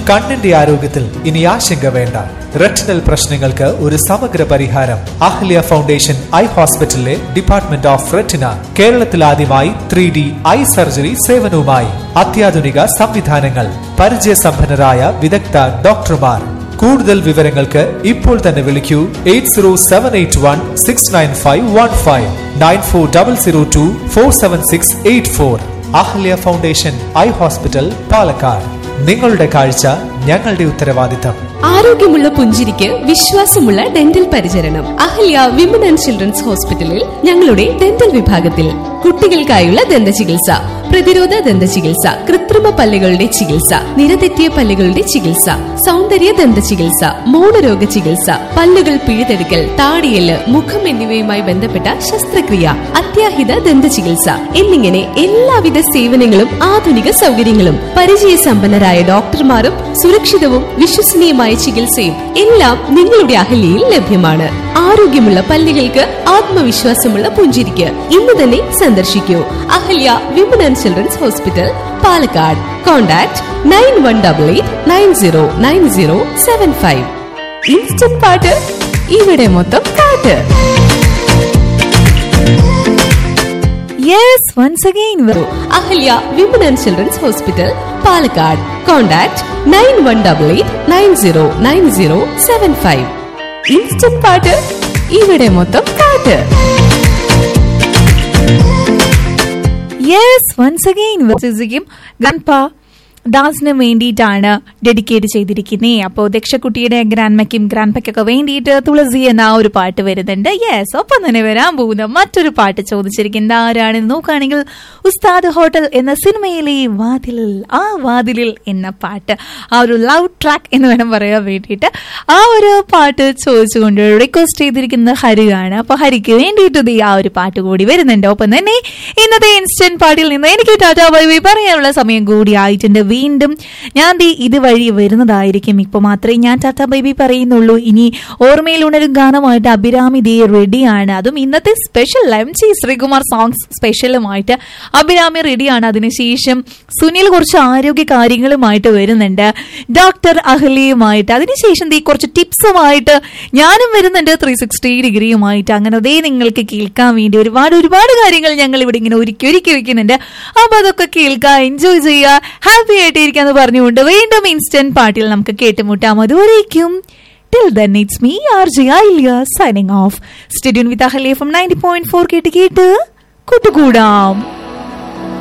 കണ്ണിന്റെ ആരോഗ്യത്തിൽ ഇനി ആശങ്ക വേണ്ട റെറ്റിനൽ പ്രശ്നങ്ങൾക്ക് ഒരു സമഗ്ര പരിഹാരം അഹ്ല്യ ഫൗണ്ടേഷൻ ഐ ഹോസ്പിറ്റലിലെ ഡിപ്പാർട്ട്മെന്റ് ഓഫ് റെറ്റിന കേരളത്തിൽ ആദ്യമായി ത്രീ ഡി ഐ സർജറി സേവനവുമായി അത്യാധുനിക സംവിധാനങ്ങൾ പരിചയസമ്പന്നരായ വിദഗ്ധ ഡോക്ടർമാർ കൂടുതൽ വിവരങ്ങൾക്ക് ഇപ്പോൾ തന്നെ വിളിക്കൂ eight zero seven eight one six nine five one five nine four double zero two four seven six eight four Ahalya foundation eye hospital Palakkad നിങ്ങളുടെ കാഴ്ച ഞങ്ങളുടെ ഉത്തരവാദിത്തം ആരോഗ്യമുള്ള പുഞ്ചിരിക്ക് വിശ്വാസമുള്ള ഡെന്റൽ പരിചരണം അഹല്യ വിമൻ ആൻഡ് ചിൽഡ്രൻസ് ഹോസ്പിറ്റലിൽ ഞങ്ങളുടെ ഡെന്റൽ വിഭാഗത്തിൽ കുട്ടികൾക്കായുള്ള ദന്ത ചികിത്സ പ്രതിരോധ ദന്ത ചികിത്സ കൃത്രിമ പല്ലുകളുടെ ചികിത്സ നിരതെറ്റിയ പല്ലുകളുടെ ചികിത്സ സൗന്ദര്യ ദന്ത ചികിത്സ മൗനരോഗ ചികിത്സ പല്ലുകൾ പിഴുതെടുക്കൽ താടിയല് മുഖം എന്നിവയുമായി ബന്ധപ്പെട്ട ശസ്ത്രക്രിയ അത്യാഹിത ദന്ത ചികിത്സ എന്നിങ്ങനെ എല്ലാവിധ സേവനങ്ങളും ആധുനിക സൗകര്യങ്ങളും പരിചയസമ്പന്നരായ ഡോക്ടർമാരും സുരക്ഷിതവും വിശ്വസനീയമായ ചികിത്സയും എല്ലാം നിങ്ങളുടെ അഹല്യയിൽ ലഭ്യമാണ് ആരോഗ്യമുള്ള പല്ലുകൾക്ക് ആത്മവിശ്വാസമുള്ള പുഞ്ചിരിക്ക് ഇന്ന് തന്നെ സന്ദർശിക്കൂ Ahalya women and children's hospital Palakkad contact nine one double eight nine zero nine zero seven five instant പാട്ട് ഇവിടെ മൊത്തം പാട്ട് yes once again Ahalya women and children's hospital Palakkad contact nine one double eight nine zero nine zero seven five instant പാട്ട് ഇവിടെ മൊത്തം പാട്ട് yes once again മ്യൂസിക്കും grandpa ദാസിന് വേണ്ടിയിട്ടാണ് ഡെഡിക്കേറ്റ് ചെയ്തിരിക്കുന്നത് അപ്പോൾ ദക്ഷക്കുട്ടിയുടെ ഗ്രാൻഡ്മയ്ക്കും ഗ്രാൻഡ്പയ്ക്കൊക്കെ വേണ്ടിയിട്ട് തുളസി എന്ന ആ ഒരു പാട്ട് വരുന്നുണ്ട് യെസ് ഒപ്പം തന്നെ വരാൻ പോകുന്ന മറ്റൊരു പാട്ട് ചോദിച്ചിരിക്കുന്നത് ആരാണെന്ന് നോക്കുകയാണെങ്കിൽ ഉസ്താദ് ഹോട്ടൽ എന്ന സിനിമയിലെ വാതിലിൽ ആ വാതിലിൽ എന്ന പാട്ട് ആ ഒരു ലവ് ട്രാക്ക് എന്ന് വേണം പറയാൻ വേണ്ടിയിട്ട് ആ ഒരു പാട്ട് ചോദിച്ചുകൊണ്ട് റിക്വസ്റ്റ് ചെയ്തിരിക്കുന്ന ഹരിയാണ് അപ്പോൾ ഹരിക്ക് വേണ്ടിയിട്ട് ദേ ആ ഒരു പാട്ട് കൂടി വരുന്നുണ്ട് ഒപ്പം തന്നെ ഇന്നത്തെ ഇൻസ്റ്റന്റ് പാട്ടിൽ നിന്ന് എനിക്ക് ടാറ്റാ ബൈ ബൈ പറയാനുള്ള സമയം കൂടി ആയിട്ടുണ്ട് വീണ്ടും ഞാൻ ദേ ഇതുവഴി വരുന്നതായിരിക്കും ഇപ്പൊ മാത്രമേ ഞാൻ ടാറ്റാ ബൈ ബൈ പറയുന്നുള്ളൂ ഇനി ഓർമ്മയിൽ ഉണരും ഗാനമായിട്ട് അഭിരാമി ദേ റെഡിയാണ് അതും ഇന്നത്തെ special M G Sreekumar songs സ്പെഷ്യലുമായിട്ട് അഭിരാമി റെഡിയാണ് അതിനുശേഷം സുനിൽ കുറച്ച് ആരോഗ്യ കാര്യങ്ങളുമായിട്ട് വരുന്നുണ്ട് ഡോക്ടർ അഹ്ലിയുമായിട്ട് അതിനുശേഷം ദേ കുറച്ച് ടിപ്സുമായിട്ട് ഞാനും വരുന്നുണ്ട് ത്രീ സിക്സ്റ്റി ഡിഗ്രിയുമായിട്ട് അങ്ങനെ ദേ നിങ്ങൾക്ക് കേൾക്കാൻ വേണ്ടി ഒരുപാട് ഒരുപാട് കാര്യങ്ങൾ ഞങ്ങൾ ഇവിടെ ഇങ്ങനെ ഒരുക്കി ഒരുക്കി വെക്കുന്നുണ്ട് അപ്പൊ അതൊക്കെ കേൾക്കുക എൻജോയ് ചെയ്യുക ഹാപ്പി ആയിട്ടിരിക്കാന്ന് പറഞ്ഞുകൊണ്ട് വീണ്ടും ഇൻസ്റ്റന്റ് പാട്ടിൽ നമുക്ക് കേട്ടുമുട്ടാം അതുവരേക്കും till then it's me R J Ailiya signing off stay tuned with Ahalya from ninety point four കേട്ട് കേട്ട് കൂട്ടുകൂടാം